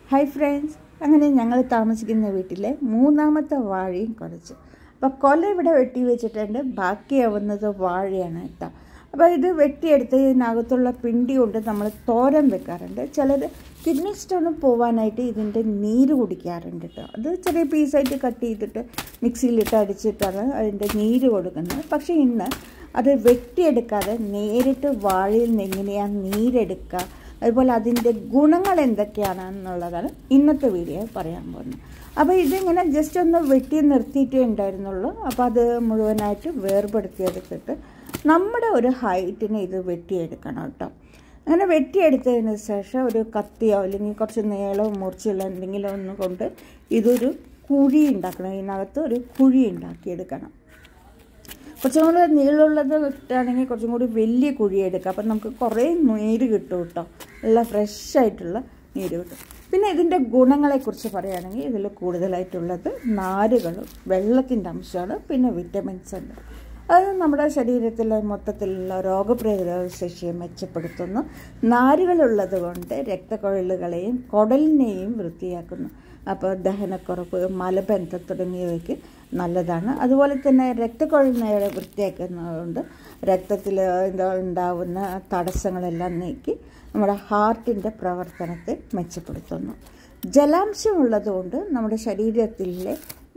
hi friends അങ്ങനെ ഞങ്ങൾ താമസിക്കുന്ന വീട്ടിലെ മൂന്നാമത്തെ വാഴയും കുറച്ച് അപ്പോൾ കൊല ഇവിടെ വെട്ടി വെച്ചിട്ടുണ്ട് ബാക്കിയാവുന്നത് വാഴയാണ് കേട്ടോ അപ്പോൾ ഇത് വെട്ടിയെടുത്തതിനകത്തുള്ള പിണ്ടി കൊണ്ട് നമ്മൾ തോരൻ വെക്കാറുണ്ട് ചിലർ കിഡ്നി സ്റ്റോൺ പോവാനായിട്ട് ഇതിൻ്റെ നീര് കുടിക്കാറുണ്ട് കേട്ടോ അത് ചെറിയ പീസായിട്ട് കട്ട് ചെയ്തിട്ട് മിക്സിയിലിട്ട് അടിച്ചിട്ടാണ് അതിൻ്റെ നീര് കൊടുക്കുന്നത് പക്ഷേ ഇന്ന് അത് വെട്ടിയെടുക്കാതെ നേരിട്ട് വാഴയിൽ നിന്ന് എങ്ങനെയാണ് നീരെടുക്കുക അതുപോലെ അതിൻ്റെ ഗുണങ്ങൾ എന്തൊക്കെയാണെന്നുള്ളതാണ് ഇന്നത്തെ വീഡിയോ പറയാൻ പോകുന്നത് അപ്പോൾ ഇതിങ്ങനെ ജസ്റ്റ് ഒന്ന് വെട്ടി നിർത്തിയിട്ടേ ഉണ്ടായിരുന്നുള്ളൂ അപ്പോൾ അത് മുഴുവനായിട്ട് വേർപെടുത്തിയെടുത്തിട്ട് നമ്മുടെ ഒരു ഹൈറ്റിന് ഇത് വെട്ടിയെടുക്കണം കേട്ടോ അങ്ങനെ വെട്ടിയെടുത്തതിന് ശേഷം ഒരു കത്തിയോ അല്ലെങ്കിൽ കുറച്ച് നീളവും മുറിച്ചുള്ള എന്തെങ്കിലും ഒന്ന് കൊണ്ട് ഇതൊരു കുഴി ഉണ്ടാക്കണം ഇതിനകത്ത് ഒരു കുഴി ഉണ്ടാക്കിയെടുക്കണം കുറച്ചും കൂടി നീളമുള്ളത് കിട്ടുകയാണെങ്കിൽ കുറച്ചും കൂടി വലിയ കുഴി എടുക്കുക അപ്പം നമുക്ക് കുറേ നീര് കിട്ടും കേട്ടോ നല്ല ഫ്രഷ് ആയിട്ടുള്ള നീര് കിട്ടും പിന്നെ ഇതിൻ്റെ ഗുണങ്ങളെക്കുറിച്ച് പറയുകയാണെങ്കിൽ ഇതിൽ കൂടുതലായിട്ടുള്ളത് നാരുകളും വെള്ളത്തിൻ്റെ അംശമാണ് പിന്നെ വിറ്റമിൻസ് ഉണ്ട് അത് നമ്മുടെ ശരീരത്തിലെ മൊത്തത്തിലുള്ള രോഗപ്രതിരോധ ശേഷിയെ മെച്ചപ്പെടുത്തുന്നു നാരുകളുള്ളത് കൊണ്ട് രക്തക്കൊഴലുകളെയും കുടലിനെയും വൃത്തിയാക്കുന്നു അപ്പോൾ ദഹനക്കുറവ് മലബന്ധം തുടങ്ങിയവയ്ക്ക് നല്ലതാണ് അതുപോലെ തന്നെ രക്തക്കൊഴലിനെ വൃത്തിയാക്കുന്നതുകൊണ്ട് രക്തത്തിൽ എന്താ ഉണ്ടാവുന്ന തടസ്സങ്ങളെല്ലാം നീക്കി നമ്മുടെ ഹാർട്ടിൻ്റെ പ്രവർത്തനത്തെ മെച്ചപ്പെടുത്തുന്നു ജലാംശമുള്ളതുകൊണ്ട് നമ്മുടെ ശരീരത്തിലെ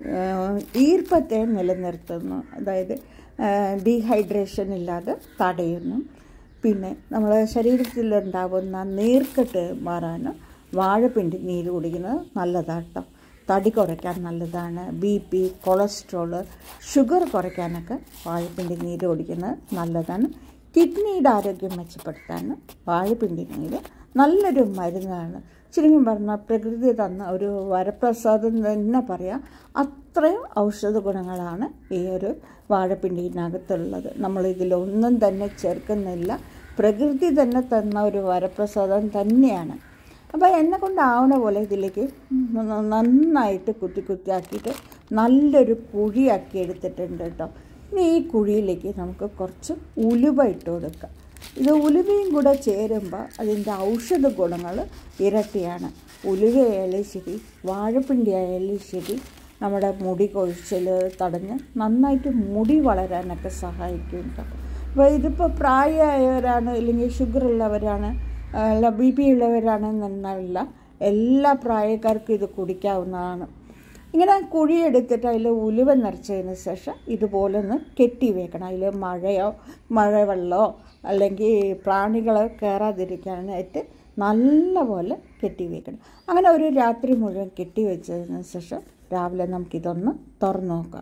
ഈർപ്പത്തെ നിലനിർത്തുന്നു അതായത് ഡീഹൈഡ്രേഷൻ ഇല്ലാതെ തടയുന്നു പിന്നെ നമ്മുടെ ശരീരത്തിലുണ്ടാവുന്ന നീർക്കെട്ട് മാറാനും വാഴപ്പിണ്ടി നീര് കുടിക്കുന്നത് നല്ലതാട്ടോ തടി കുറയ്ക്കാൻ നല്ലതാണ് ബി പി കൊളസ്ട്രോള് ഷുഗർ കുറയ്ക്കാനൊക്കെ വാഴപ്പിണ്ടി നീര് കുടിക്കുന്നത് നല്ലതാണ് കിഡ്നിയുടെ ആരോഗ്യം മെച്ചപ്പെടുത്താൻ വാഴപ്പിണ്ടി നീര് നല്ലൊരു മരുന്നാണ് ചുരുങ്ങി പറഞ്ഞാൽ പ്രകൃതി തന്ന ഒരു വരപ്രസാദം തന്നെ പറയാം അത്രയും ഔഷധ ഗുണങ്ങളാണ് ഈ ഒരു വാഴപ്പിണ്ടിനകത്തുള്ളത് നമ്മൾ ഇതിലൊന്നും തന്നെ ചേർക്കുന്നില്ല പ്രകൃതി തന്നെ തന്ന ഒരു വരപ്രസാദം തന്നെയാണ് അപ്പോൾ എന്നെ കൊണ്ടാവണ പോലെ ഇതിലേക്ക് നന്നായിട്ട് കുത്തി കുത്തിയാക്കിയിട്ട് നല്ലൊരു കുഴിയാക്കി എടുത്തിട്ടുണ്ട് കേട്ടോ ഇനി ഈ കുഴിയിലേക്ക് നമുക്ക് കുറച്ച് ഉലുവ ഇട്ട് കൊടുക്കാം ഇത് ഉലുവയും കൂടെ ചേരുമ്പോൾ അതിൻ്റെ ഔഷധ ഗുണങ്ങൾ ഇരട്ടിയാണ് ഉലുവയായാലും ശരി വാഴപ്പിണ്ടി ആയാലും ശരി നമ്മുടെ മുടി കൊഴിച്ചൽ തടഞ്ഞ് നന്നായിട്ട് മുടി വളരാനൊക്കെ സഹായിക്കും കേട്ടോ അപ്പോൾ ഇതിപ്പോൾ പ്രായമായവരാണ് അല്ലെങ്കിൽ ഷുഗർ ഉള്ളവരാണ് അല്ല ബി പി ഉള്ളവരാണെന്നല്ല എല്ലാ പ്രായക്കാർക്കും ഇത് കുടിക്കാവുന്നതാണ് ഇങ്ങനെ കുഴിയെടുത്തിട്ട് അതിൽ ഉലുവ നിറച്ചതിന് ശേഷം ഇതുപോലെ ഒന്ന് കെട്ടി വെക്കണം അതിൽ മഴയോ മഴവെള്ളമോ അല്ലെങ്കിൽ പ്രാണികൾ കയറാതിരിക്കാനായിട്ട് നല്ലപോലെ കെട്ടി വെക്കണം അങ്ങനെ ഒരു രാത്രി മുഴുവൻ കെട്ടി വെച്ചതിന് ശേഷം രാവിലെ നമുക്കിതൊന്ന് തുറന്നു നോക്കാം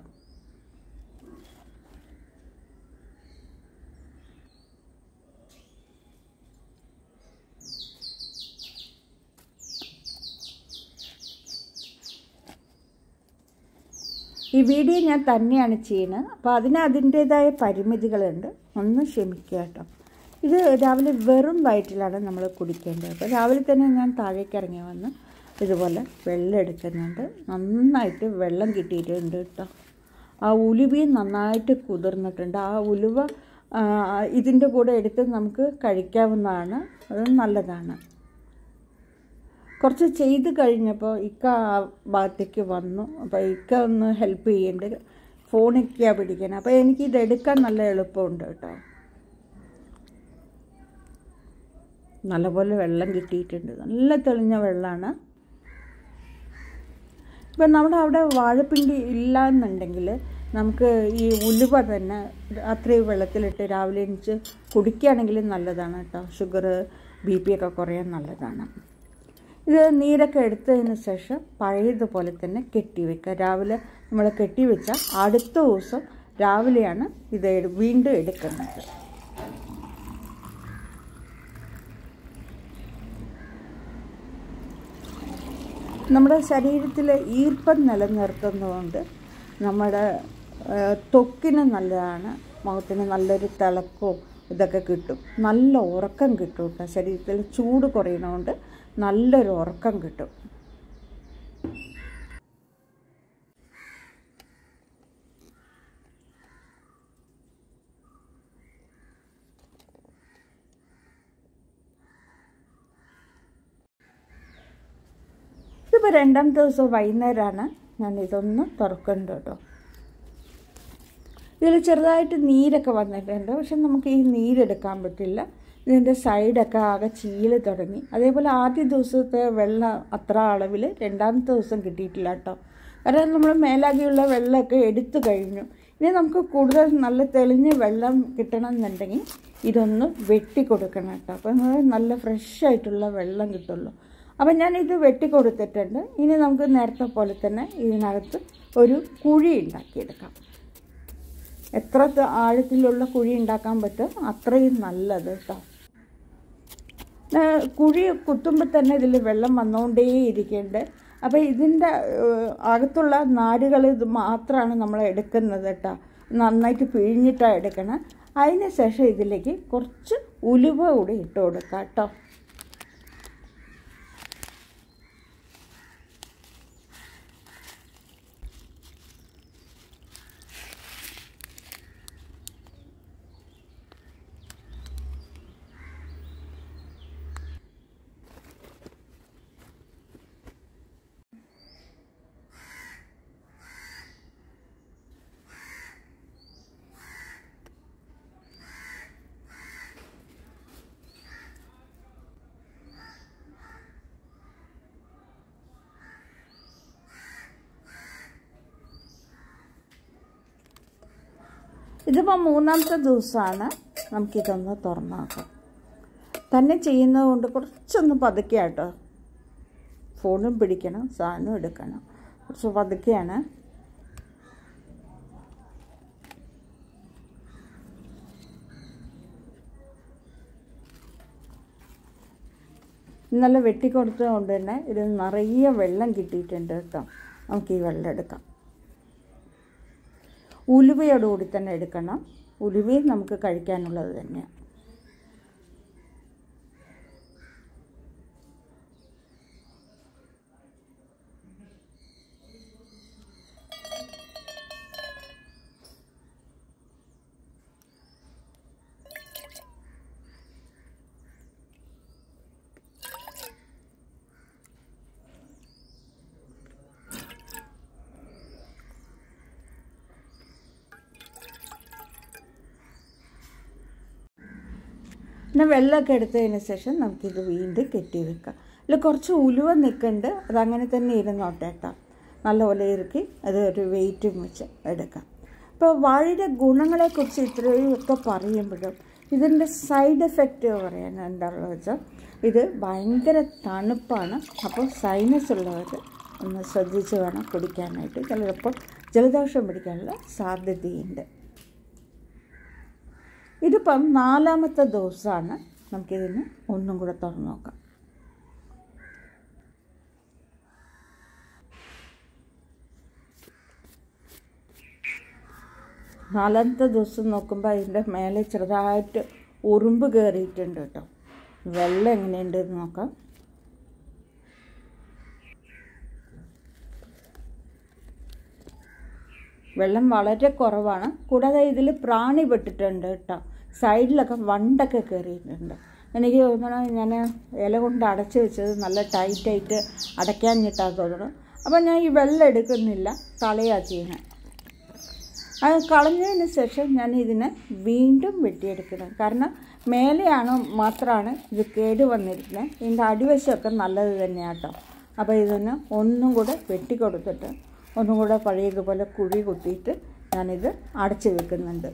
ഈ വീഡിയോ ഞാൻ തന്നെയാണ് ചെയ്യുന്നത് അപ്പോൾ അതിന് അതിൻ്റേതായ പരിമിതികളുണ്ട് ഒന്ന് ക്ഷമിക്കുക കേട്ടോ ഇത് രാവിലെ വെറും വയറ്റിലാണ് നമ്മൾ കുടിക്കേണ്ടത് അപ്പോൾ രാവിലെ തന്നെ ഞാൻ താഴേക്ക് ഇറങ്ങി വന്ന് ഇതുപോലെ വെള്ളം എടുക്കുന്നുണ്ട് നന്നായിട്ട് വെള്ളം കിട്ടിയിട്ടുണ്ട് കേട്ടോ ആ ഉലുവയും നന്നായിട്ട് കുതിർന്നിട്ടുണ്ട് ആ ഉലുവ ഇതിൻ്റെ കൂടെ എടുത്ത് നമുക്ക് കഴിക്കാവുന്നതാണ് അത് നല്ലതാണ് കുറച്ച് ചെയ്ത് കഴിഞ്ഞപ്പോൾ ഇക്ക ആ ഭാഗത്തേക്ക് വന്നു അപ്പോൾ ഇക്ക ഒന്ന് ഹെൽപ്പ് ചെയ്യേണ്ടത് ഫോണൊക്കെയാണ് പിടിക്കണം അപ്പോൾ എനിക്കിത് എടുക്കാൻ നല്ല എളുപ്പമുണ്ട് കേട്ടോ നല്ലപോലെ വെള്ളം കിട്ടിയിട്ടുണ്ട് നല്ല തെളിഞ്ഞ വെള്ളമാണ് ഇപ്പം നമ്മുടെ അവിടെ വാഴപ്പിണ്ടി ഇല്ല എന്നുണ്ടെങ്കിൽ നമുക്ക് ഈ ഉലുവ തന്നെ അത്രയും വെള്ളത്തിലിട്ട് രാവിലെ എണിച്ച് കുടിക്കുകയാണെങ്കിൽ നല്ലതാണ് കേട്ടോ ഷുഗർ ബി പി ഒക്കെ കുറയാൻ നല്ലതാണ് ഇത് നീരൊക്കെ എടുത്തതിന് ശേഷം പഴയതുപോലെ തന്നെ കെട്ടിവെക്കുക രാവിലെ നമ്മൾ കെട്ടിവെച്ചാൽ അടുത്ത ദിവസം രാവിലെയാണ് ഇത് വീണ്ടും എടുക്കുന്നത് നമ്മുടെ ശരീരത്തിൽ ഈർപ്പം നിലനിർത്തുന്നതുകൊണ്ട് നമ്മുടെ ത്വക്കിന് നല്ലതാണ് മുഖത്തിന് നല്ലൊരു തിളക്കവും ഇതൊക്കെ കിട്ടും നല്ല ഉറക്കം കിട്ടും കേട്ടോ ശരീരത്തിൽ ചൂട് കുറയണതുകൊണ്ട് നല്ലൊരു ഉറക്കം കിട്ടും ഇതിപ്പോൾ രണ്ടാമത്തെ ദിവസം വൈകുന്നേരമാണ് ഞാൻ ഇതൊന്ന് തുറക്കേണ്ടത് കേട്ടോ ഇതിൽ ചെറുതായിട്ട് നീരൊക്കെ വന്നിട്ടുണ്ട് പക്ഷെ നമുക്ക് ഈ നീരെടുക്കാൻ പറ്റില്ല ഇതിൻ്റെ സൈഡൊക്കെ ആകെ ചീല് തുടങ്ങി അതേപോലെ ആദ്യ ദിവസത്തെ വെള്ളം അത്ര അളവിൽ രണ്ടാമത്തെ ദിവസം കിട്ടിയിട്ടില്ല കേട്ടോ കാരണം നമ്മൾ മേലാകെയുള്ള വെള്ളമൊക്കെ എടുത്തു കഴിഞ്ഞു ഇനി നമുക്ക് കൂടുതൽ നല്ല തെളിഞ്ഞ വെള്ളം കിട്ടണം എന്നുണ്ടെങ്കിൽ ഇതൊന്ന് വെട്ടി കൊടുക്കണം കേട്ടോ അപ്പോൾ നല്ല ഫ്രഷ് ആയിട്ടുള്ള വെള്ളം കിട്ടുള്ളൂ അപ്പം ഞാനിത് വെട്ടി കൊടുത്തിട്ടുണ്ട് ഇനി നമുക്ക് നേരത്തെ പോലെ തന്നെ ഇതിനകത്ത് ഒരു കുഴി ഉണ്ടാക്കിയെടുക്കാം എത്ര ത- ആഴത്തിലുള്ള കുഴി ഉണ്ടാക്കാൻ പറ്റും അത്രയും നല്ലത് കേട്ടോ ആ, കുഴി കുത്തുമ്പോൾ തന്നെ ഇതിൽ വെള്ളം വന്നുകൊണ്ടേ ഇരിക്കേണ്ടത് അപ്പോൾ ഇതിൻ്റെ ഏഹ്, അകത്തുള്ള നാരുകൾ ഇത് മാത്രമാണ് നമ്മൾ എടുക്കുന്നത് കേട്ടോ നന്നായിട്ട് പിഴിഞ്ഞിട്ടാണ് എടുക്കണം അതിന് ശേഷം ഇതിലേക്ക് കുറച്ച് ഉലുവ കൂടി ഇട്ട് കൊടുക്കാം കേട്ടോ ഇതിപ്പോൾ മൂന്നാമത്തെ ദിവസമാണ് നമുക്കിതൊന്ന് തുറന്നു നോക്കാം തന്നെ ചെയ്യുന്നത് കൊണ്ട് കുറച്ചൊന്ന് പതുക്കെയാട്ടോ ഫോണും പിടിക്കണം സാധനം എടുക്കണം കുറച്ച് പതുക്കെയാണ് ഇന്നലെ വെട്ടിക്കൊടുത്തത് കൊണ്ട് തന്നെ ഇത് നിറയെ വെള്ളം കിട്ടിയിട്ടുണ്ട് കേട്ടോ നമുക്ക് ഈ വെള്ളം എടുക്കാം ഉലുവയോടുകൂടി തന്നെ എടുക്കണം ഉലുവയും നമുക്ക് കഴിക്കാനുള്ളത് തന്നെയാണ് പിന്നെ വെള്ളമൊക്കെ എടുത്തതിന് ശേഷം നമുക്കിത് വീണ്ടും കെട്ടി വെക്കാം അതിൽ കുറച്ച് ഉലുവ നിൽക്കുന്നുണ്ട് അതങ്ങനെ തന്നെ ഇരുന്നോട്ടെ കേട്ടോ നല്ലപോലെ ഇറുക്കി അത് ഒരു വെയിറ്റും വെച്ച് എടുക്കാം അപ്പോൾ വാഴയുടെ ഗുണങ്ങളെക്കുറിച്ച് ഇത്രയൊക്കെ പറയുമ്പോഴും ഇതിൻ്റെ സൈഡ് എഫക്റ്റ് പറയാൻ എന്താണെന്ന് വെച്ചാൽ ഇത് ഭയങ്കര തണുപ്പാണ് അപ്പോൾ സൈനസ് ഉള്ളവർ ഒന്ന് ശ്രദ്ധിച്ച് വേണം കുടിക്കാനായിട്ട് ചിലപ്പോൾ ജലദോഷം പിടിക്കാനുള്ള സാധ്യതയുണ്ട് ഇതിപ്പം നാലാമത്തെ ദിവസമാണ് നമുക്കിതിന് ഒന്നും കൂടെ തുറന്നു നോക്കാം നാലാമത്തെ ദിവസം നോക്കുമ്പോൾ അതിൻ്റെ മേലെ ചെറുതായിട്ട് ഉറുമ്പ് കയറിയിട്ടുണ്ട് കേട്ടോ വെള്ളം എങ്ങനെയുണ്ട് എന്ന് നോക്കാം വെള്ളം വളരെ കുറവാണ് കൂടാതെ ഇതിൽ പ്രാണി പെട്ടിട്ടുണ്ട് കേട്ടോ സൈഡിലൊക്കെ വണ്ടൊക്കെ കയറിയിട്ടുണ്ട് എനിക്ക് തോന്നണം ഞാൻ ഇല കൊണ്ട് അടച്ചു വെച്ചത് നല്ല ടൈറ്റായിട്ട് അടയ്ക്കാഞ്ഞിട്ടാ തോന്നണം അപ്പോൾ ഞാൻ ഈ വെള്ളം എടുക്കുന്നില്ല കളയാ ചെയ്യുന്നത് അത് കളഞ്ഞതിന് ശേഷം ഞാൻ ഇതിനെ വീണ്ടും വെട്ടിയെടുക്കണം കാരണം മേലെയാണ് മാത്രമാണ് ഇത് കേട് വന്നിരിക്കുന്നത് ഇതിൻ്റെ അടിവശമൊക്കെ നല്ലത് തന്നെയാണ് കേട്ടോ അപ്പോൾ ഇതിന് ഒന്നും കൂടെ വെട്ടിക്കൊടുത്തിട്ട് ഒന്നും കൂടെ പഴയതുപോലെ കുഴി കുത്തിയിട്ട് ഞാനിത് അടച്ചു വെക്കുന്നുണ്ട്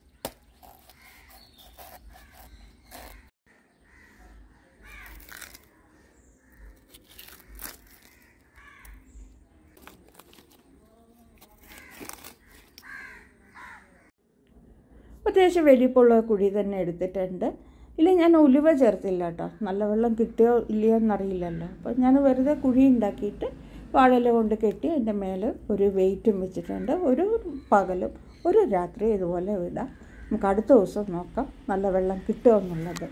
അത്യാവശ്യം വലിപ്പമുള്ള കുഴി തന്നെ എടുത്തിട്ടുണ്ട് ഇല്ല ഞാൻ ഉലുവ ചേർത്തില്ല കേട്ടോ നല്ല വെള്ളം കിട്ടിയോ ഇല്ലയോ എന്നറിയില്ലല്ലോ അപ്പോൾ ഞാൻ വെറുതെ കുഴി ഉണ്ടാക്കിയിട്ട് വാഴയില കൊണ്ട് കെട്ടി അതിൻ്റെ മേലെ ഒരു വെയിറ്റും വെച്ചിട്ടുണ്ട് ഒരു പകലും ഒരു രാത്രി ഇതുപോലെ വിടാം നമുക്ക് അടുത്ത ദിവസം നോക്കാം നല്ല വെള്ളം കിട്ടുമോ എന്നുള്ളത്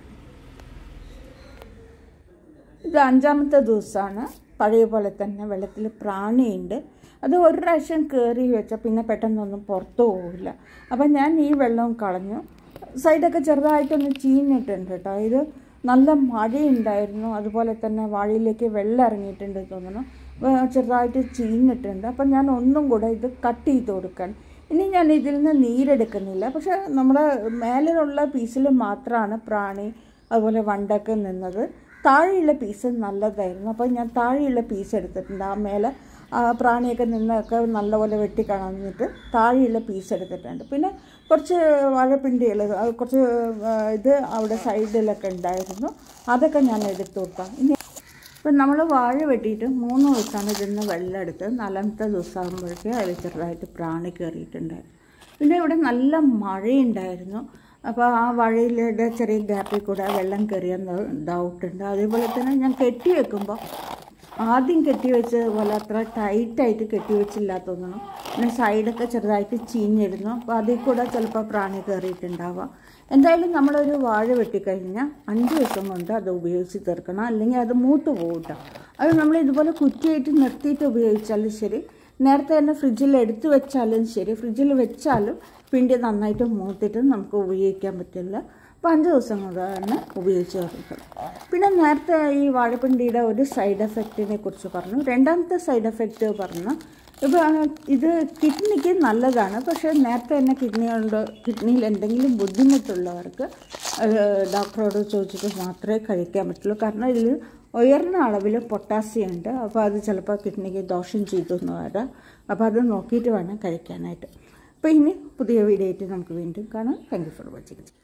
ഇത് അഞ്ചാമത്തെ ദിവസമാണ് പഴയ പോലെ തന്നെ വെള്ളത്തിൽ പ്രാണിയുണ്ട് അത് ഒരു പ്രാവശ്യം കയറി വെച്ചാൽ പിന്നെ പെട്ടെന്നൊന്നും പുറത്തു പോവില്ല അപ്പം ഞാൻ ഈ വെള്ളം കളഞ്ഞു സൈഡൊക്കെ ചെറുതായിട്ടൊന്ന് ചീഞ്ഞിട്ടുണ്ട് കേട്ടോ ഇത് നല്ല മഴയുണ്ടായിരുന്നു അതുപോലെ തന്നെ വാഴയിലേക്ക് വെള്ളം ഇറങ്ങിയിട്ടുണ്ട് തോന്നുന്നു വേ- ചെറുതായിട്ട് ചീഞ്ഞിട്ടുണ്ട് അപ്പം ഞാൻ ഒന്നും കൂടെ ഇത് കട്ട് ചെയ്ത് കൊടുക്കാൻ ഇനി ഞാൻ ഇതിൽ നിന്ന് നീരെടുക്കുന്നില്ല പക്ഷേ നമ്മുടെ മേലിലുള്ള പീസിൽ മാത്രമാണ് പ്രാണി അതുപോലെ വണ്ടൊക്കെ നിന്നത് താഴെയുള്ള പീസ് നല്ലതായിരുന്നു അപ്പോൾ ഞാൻ താഴെയുള്ള പീസ് എടുത്തിട്ടുണ്ട് ആ മേലെ ആ പ്രാണിയൊക്കെ നിന്നൊക്കെ നല്ലപോലെ വെട്ടി കളഞ്ഞിട്ട് താഴെയുള്ള പീസ് എടുത്തിട്ടുണ്ട് പിന്നെ കുറച്ച് വാഴപ്പിണ്ടികൾ അത് കുറച്ച് ആ, ഇത് അവിടെ സൈഡിലൊക്കെ ഉണ്ടായിരുന്നു അതൊക്കെ ഞാൻ എടുത്തു കൊടുക്കാം ഇനി ഇപ്പം നമ്മൾ വാഴ വെട്ടിയിട്ട് മൂന്ന് ദിവസമാണ് ഇതിന്ന് വെള്ളം എടുത്ത് നാലാമത്തെ ദിവസമാകുമ്പോഴേക്ക് അതിൽ ചെറുതായിട്ട് പ്രാണി കയറിയിട്ടുണ്ടായിരുന്നു പിന്നെ ഇവിടെ നല്ല മഴയുണ്ടായിരുന്നു അപ്പോൾ ആ വഴിയിലെ ചെറിയ ഗ്യാപ്പിൽ കൂടെ വെള്ളം കയറിയെന്ന് ഡൗട്ടുണ്ട് അതേപോലെ തന്നെ ഞാൻ കെട്ടി വെക്കുമ്പോൾ ആദ്യം കെട്ടി വെച്ച പോലെ അത്ര ടൈറ്റായിട്ട് കെട്ടി വെച്ചില്ല തോന്നുന്നു പിന്നെ സൈഡൊക്കെ ചെറുതായിട്ട് ചീഞ്ഞിരുന്നു അപ്പോൾ അതിൽ കൂടെ ചിലപ്പോൾ പ്രാണി കയറിയിട്ടുണ്ടാവാം എന്തായാലും നമ്മളൊരു വാഴ വെട്ടിക്കഴിഞ്ഞാൽ അഞ്ച് ദിവസം കൊണ്ട് അത് ഉപയോഗിച്ച് തീർക്കണം അല്ലെങ്കിൽ അത് മൂത്ത് പോകും കേട്ടോ അത് നമ്മൾ ഇതുപോലെ കുറ്റിയായിട്ട് നിർത്തിയിട്ട് ഉപയോഗിച്ചാലും ശരി നേരത്തെ തന്നെ ഫ്രിഡ്ജിൽ എടുത്തു വെച്ചാലും ശരി ഫ്രിഡ്ജിൽ വെച്ചാലും പിണ്ടി നന്നായിട്ട് മൂത്തിട്ട് നമുക്ക് ഉപയോഗിക്കാൻ പറ്റില്ല അപ്പോൾ അഞ്ച് ദിവസം കൊണ്ട് തന്നെ ഉപയോഗിച്ച് തീർക്കണം പിന്നെ നേരത്തെ ഈ വാഴപ്പിണ്ടിയുടെ ഒരു സൈഡ് എഫക്റ്റിനെ കുറിച്ച് പറഞ്ഞു രണ്ടാമത്തെ സൈഡ് എഫക്റ്റ് പറഞ്ഞു ഇപ്പോൾ ഇത് കിഡ്നിക്ക് നല്ലതാണ് പക്ഷേ നേരത്തെ തന്നെ കിഡ്നി കൊണ്ട് കിഡ്നിയിൽ എന്തെങ്കിലും ബുദ്ധിമുട്ടുള്ളവർക്ക് അത് ഡോക്ടറോട് ചോദിച്ചിട്ട് മാത്രമേ കഴിക്കാൻ പറ്റുള്ളൂ കാരണം ഇതിൽ ഉയർന്ന അളവിൽ പൊട്ടാസ്യം ഉണ്ട് അപ്പോൾ അത് ചിലപ്പോൾ കിഡ്നിക്ക് ദോഷം ചെയ്തു എന്ന് വരാം അപ്പോൾ അത് നോക്കിയിട്ട് വേണം കഴിക്കാനായിട്ട് അപ്പോൾ ഇനി പുതിയ വീഡിയോ ആയിട്ട് നമുക്ക് വീണ്ടും കാണാം താങ്ക് യു ഫോർ വാച്ചിങ്